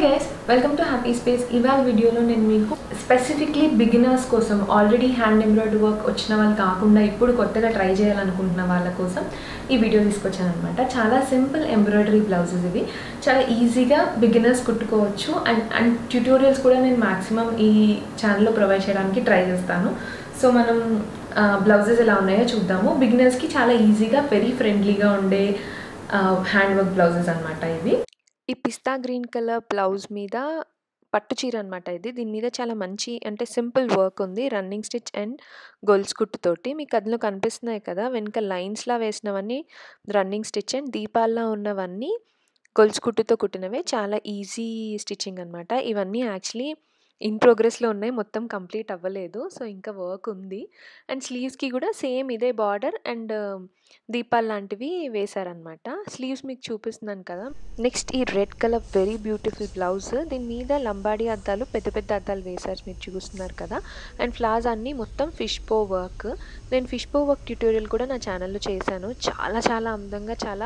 guys welcome to happy space ఇవాళ వీడియోలో నేను మీకు స్పెసిఫిక్లీ బిగినర్స్ కోసం ఆల్రెడీ హ్యాండ్ ఎంబ్రాయిడరీ వర్క్ వచ్చిన వాళ్ళు కాకుండా ఇప్పుడు కొత్తగా ట్రై చేయాలనుకుంటున్న వాళ్ళ కోసం ఈ వీడియో తీసుకొచ్చాను అనమాట చాలా సింపుల్ ఎంబ్రాయిడరీ బ్లౌజెస్ ఇవి చాలా ఈజీగా బిగినర్స్ కుట్టుకోవచ్చు అండ్ అండ్ ట్యూటోరియల్స్ కూడా నేను మాక్సిమం ఈ ఛానల్లో ప్రొవైడ్ చేయడానికి ట్రై చేస్తాను సో మనం బ్లౌజెస్ ఎలా ఉన్నాయో చూద్దాము బిగినర్స్కి చాలా ఈజీగా వెరీ ఫ్రెండ్లీగా ఉండే హ్యాండ్ వర్క్ బ్లౌజెస్ అనమాట ఇవి ఈ పిస్తా గ్రీన్ కలర్ బ్లౌజ్ మీద పట్టు చీర అనమాట ఇది దీని మీద చాలా మంచి అంటే సింపుల్ వర్క్ ఉంది రన్నింగ్ స్టిచ్ అండ్ గొలుసు కుట్టుతోటి మీకు అందులో కనిపిస్తున్నాయి కదా వెనుక లైన్స్లా వేసినవన్నీ రన్నింగ్ స్టిచ్ అండ్ దీపాల్లో ఉన్నవన్నీ గొలుసు కుట్టుతో కుట్టినవే చాలా ఈజీ స్టిచ్చింగ్ అనమాట ఇవన్నీ యాక్చువల్లీ ఇన్ ప్రోగ్రెస్లో ఉన్నాయి మొత్తం కంప్లీట్ అవ్వలేదు సో ఇంకా వర్క్ ఉంది అండ్ స్లీవ్స్కి కూడా సేమ్ ఇదే బార్డర్ అండ్ దీపాలు లాంటివి వేశారనమాట స్లీవ్స్ మీకు చూపిస్తున్నాను కదా నెక్స్ట్ ఈ red colour very beautiful blouse దీని మీద లంబాడీ అద్దాలు పెద్ద పెద్ద అద్దాలు వేశారు మీరు చూస్తున్నారు కదా అండ్ ఫ్లాజ్ అన్నీ మొత్తం ఫిష్ పో వర్క్ నేను ఫిష్ పో వర్క్ ట్యూటోరియల్ కూడా నా ఛానల్లో చేశాను చాలా చాలా అందంగా చాలా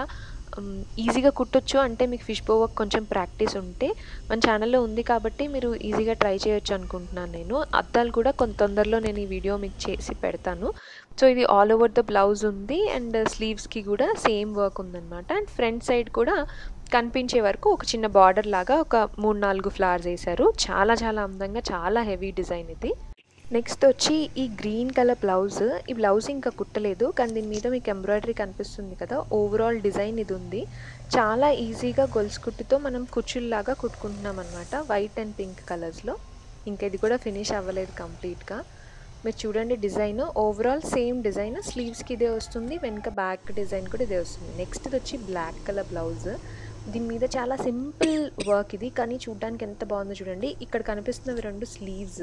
ఈజీగా కుట్టొచ్చు అంటే మీకు ఫిష్ బో వర్క్ కొంచెం ప్రాక్టీస్ ఉంటే మన ఛానల్లో ఉంది కాబట్టి మీరు ఈజీగా ట్రై చేయొచ్చు అనుకుంటున్నాను నేను అద్దాలు కూడా కొంత తొందరలో నేను ఈ వీడియో మీకు చేసి పెడతాను సో ఇది ఆల్ ఓవర్ ద బ్లౌజ్ ఉంది అండ్ స్లీవ్స్కి కూడా సేమ్ వర్క్ ఉందన్నమాట అండ్ ఫ్రంట్ సైడ్ కూడా కనిపించే వరకు ఒక చిన్న బార్డర్ లాగా ఒక మూడు నాలుగు ఫ్లవర్స్ వేశారు చాలా చాలా అందంగా చాలా హెవీ డిజైన్ ఇది నెక్స్ట్ వచ్చి ఈ గ్రీన్ కలర్ బ్లౌజ్ ఈ బ్లౌజ్ ఇంకా కుట్టలేదు కానీ దీని మీద మీకు ఎంబ్రాయిడరీ కనిపిస్తుంది కదా ఓవరాల్ డిజైన్ ఇది ఉంది చాలా ఈజీగా గొలుసు కుట్టుతో మనం కుచ్చుల్లాగా కుట్టుకుంటున్నాం అనమాట వైట్ అండ్ పింక్ కలర్స్లో ఇంకా ఇది కూడా ఫినిష్ అవ్వలేదు కంప్లీట్గా మీరు చూడండి డిజైన్ ఓవరాల్ సేమ్ డిజైన్ స్లీవ్స్కి ఇదే వస్తుంది వెనుక బ్యాక్ డిజైన్ కూడా ఇదే వస్తుంది నెక్స్ట్ ఇది వచ్చి బ్లాక్ కలర్ బ్లౌజ్ దీని మీద చాలా సింపుల్ వర్క్ ఇది కానీ చూడడానికి ఎంత బాగుందో చూడండి ఇక్కడ కనిపిస్తున్నవి రెండు స్లీవ్స్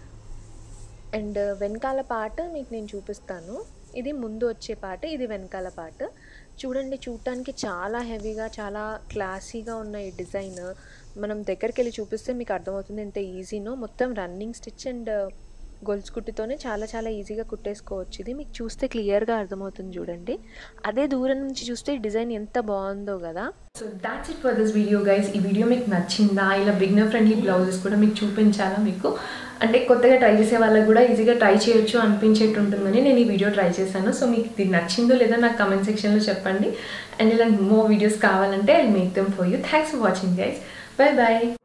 అండ్ వెనకాల పార్ట్ మీకు నేను చూపిస్తాను ఇది ముందు వచ్చే పార్ట్ ఇది వెనకాల పార్ట్ చూడండి చూడటానికి చాలా హెవీగా చాలా క్లాసీగా ఉన్న ఈ డిజైన్ మనం దగ్గరికి వెళ్ళి చూపిస్తే మీకు అర్థమవుతుంది ఎంత ఈజీనో మొత్తం రన్నింగ్ స్టిచ్ అండ్ గొలుసు కుట్టుతోనే చాలా చాలా ఈజీగా కుట్టేసుకోవచ్చు ఇది మీకు చూస్తే క్లియర్గా అర్థమవుతుంది చూడండి అదే దూరం నుంచి చూస్తే డిజైన్ ఎంత బాగుందో కదా so that's it for this video guys ఈ వీడియో మీకు నచ్చిందా ఇలా బిగినర్ ఫ్రెండ్లీ బ్లౌజెస్ కూడా మీకు చూపించాలా మీకు అంటే కొత్తగా ట్రై చేసే వాళ్ళకి కూడా ఈజీగా ట్రై చేయొచ్చు అనిపించేట్టు ఉంటుందని నేను ఈ వీడియో ట్రై చేశాను సో మీకు ఇది నచ్చిందో లేదో నాకు కమెంట్ సెక్షన్లో చెప్పండి అండ్ ఇలా మోర్ వీడియోస్ కావాలంటే I make them for you thanks for watching guys bye bye